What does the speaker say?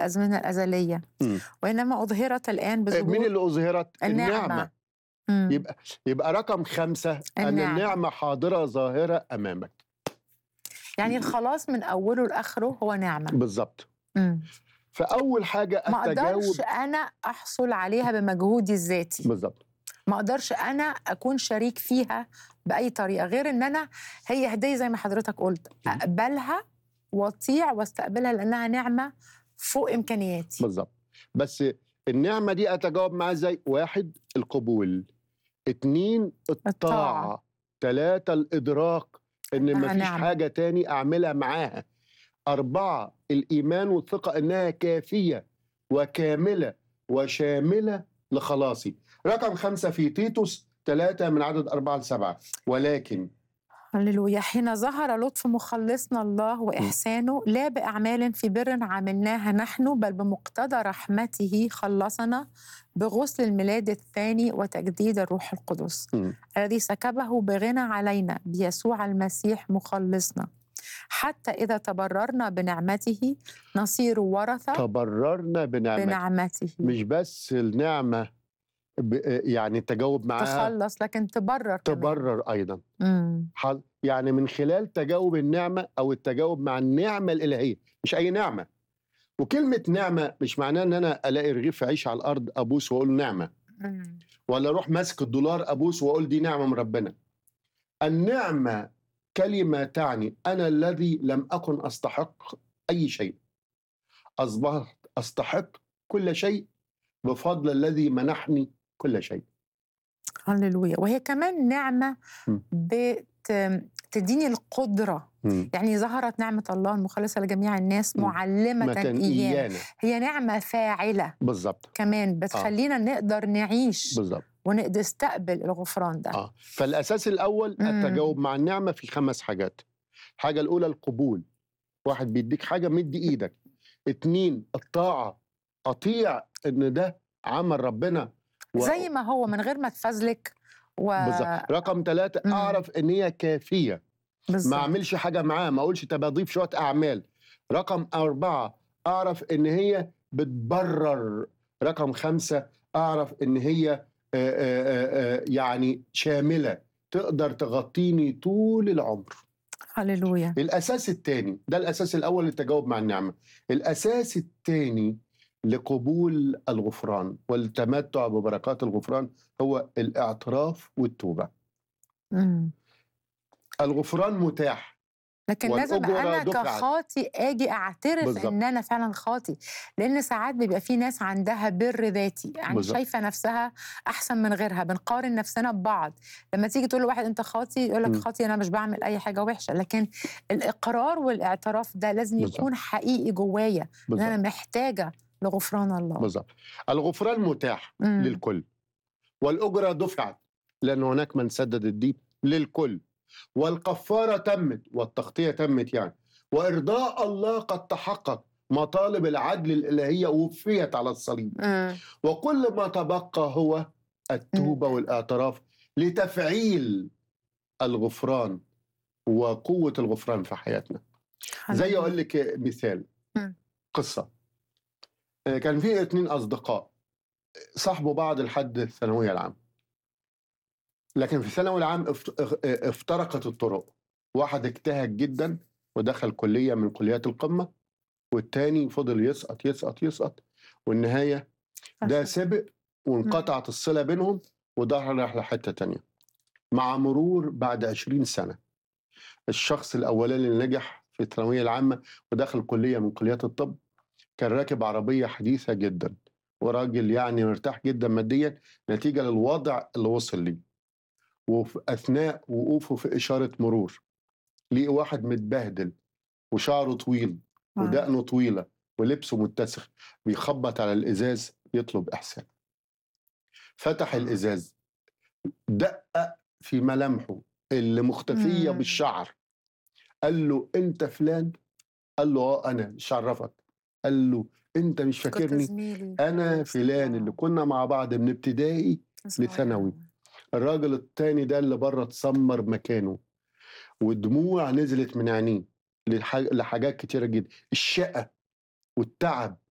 الازمنه الازليه مم. وانما اظهرت الان مين بظهور اللي اظهرت النعمه النعمه مم. يبقى يبقى رقم خمسة أن النعمة. النعمة حاضرة ظاهرة أمامك يعني الخلاص من اوله لاخره هو نعمه بالظبط مم. فأول حاجة ما التجاوب اقدرش انا احصل عليها بمجهودي الذاتي بالظبط ما اقدرش انا اكون شريك فيها باي طريقه غير ان انا هي هديه زي ما حضرتك قلت اقبلها واطيع واستقبلها لانها نعمه فوق امكانياتي بالظبط بس النعمة دي أتجاوب معاها إزاي؟ واحد القبول اتنين الطاعة. الطاعة تلاتة الإدراك إن إنها مفيش نعمة. حاجة تاني أعملها معاها أربعة الإيمان والثقة إنها كافية وكاملة وشاملة لخلاصي رقم خمسة في تيتوس ثلاثة من عدد أربعة لسبعة ولكن هللويا حين ظهر لطف مخلصنا الله واحسانه لا باعمال في بر عملناها نحن بل بمقتضى رحمته خلصنا بغسل الميلاد الثاني وتجديد الروح القدس مم. الذي سكبه بغنى علينا بيسوع المسيح مخلصنا حتى اذا تبررنا بنعمته نصير ورثه تبررنا بنعمته بنعمته مش بس النعمة ب- يعني التجاوب معاها تخلص لكن تبرر كمان. تبرر أيضا مم. حل- يعني من خلال تجاوب النعمة أو التجاوب مع النعمة الإلهية مش أي نعمة وكلمة نعمة مش معناه إن أنا ألاقي رغيف عيش على الأرض أبوس وأقول نعمة مم. ولا أروح ماسك الدولار أبوس وأقول دي نعمة من ربنا النعمة كلمة تعني أنا الذي لم أكن أستحق أي شيء أصبحت أستحق كل شيء بفضل الذي منحني كل شيء هللويا وهي كمان نعمة م. بتديني القدرة مم. يعني ظهرت نعمة الله المخلصة لجميع الناس م. معلمة مكان إيانا إيانا هي نعمة فاعلة بالظبط كمان بتخلينا نقدر نعيش بالظبط ونستقبل الغفران ده اه فالاساس الاول مم. التجاوب مع النعمه في خمس حاجات الحاجه الاولى القبول واحد بيديك حاجه مدي ايدك اتنين الطاعه اطيع ان ده عمل ربنا و- زي ما هو من غير ما تفزلك و بالظبط رقم ثلاثة مم. اعرف ان هي كافيه ما بالظبط. اعملش حاجه معاه ما اقولش طب اضيف شويه اعمال رقم أربعة اعرف ان هي بتبرر رقم خمسة اعرف ان هي آه، آه، آه، يعني شامله تقدر تغطيني طول العمر هللويا الاساس الثاني ده الاساس الاول للتجاوب مع النعمه الاساس الثاني لقبول الغفران والتمتع ببركات الغفران هو الاعتراف والتوبه مم. الغفران متاح لكن لازم والأجرة انا دفعت. كخاطي اجي اعترف بالظبط. ان انا فعلا خاطي لان ساعات بيبقى في ناس عندها بر ذاتي يعني بالظبط. شايفه نفسها احسن من غيرها بنقارن نفسنا ببعض لما تيجي تقول لواحد انت خاطي يقول لك مم. خاطي انا مش بعمل اي حاجه وحشه لكن الاقرار والاعتراف ده لازم بالظبط. يكون حقيقي جوايا ان بالظبط انا محتاجه لغفران الله بالظبط الغفران متاح مم. للكل والاجره دفعت لان هناك من سدد الدين للكل والكفاره تمت والتغطيه تمت يعني وارضاء الله قد تحقق مطالب العدل الالهيه وفيت على الصليب مم. وكل ما تبقى هو التوبه والاعتراف لتفعيل الغفران وقوه الغفران في حياتنا زي هللويا. اقول لك مثال مم. قصه آه، كان في اتنين اصدقاء صاحبوا بعض لحد الثانويه العامه لكن في الثانوي العام افت- اخ- اه، افترقت الطرق واحد اجتهد جدا ودخل كليه من كليات القمه والتاني فضل يسقط يسقط يسقط والنهايه ده فشل. سبق وانقطعت الصله بينهم وده راح لحته تانية مع مرور بعد 20 سنه الشخص الاولاني اللي نجح في الثانويه العامه ودخل كليه من كليات الطب كان راكب عربيه حديثه جدا وراجل يعني مرتاح جدا ماديا نتيجه للوضع اللي وصل ليه وفي اثناء وقوفه في اشاره مرور لقي واحد متبهدل وشعره طويل ودقنه طويله ولبسه متسخ بيخبط على الازاز يطلب احسان فتح الازاز دقق في ملامحه اللي مختفيه مم. بالشعر قال له انت فلان قال له اه انا مش عرفك قال له انت مش كنت فاكرني زميلي انا فلان اللي كنا مع بعض من ابتدائي لثانوي. الراجل التاني ده اللي بره اتسمر مكانه ودموع نزلت من عينيه لح- لحاجات كتيرة جدا الشقة والتعب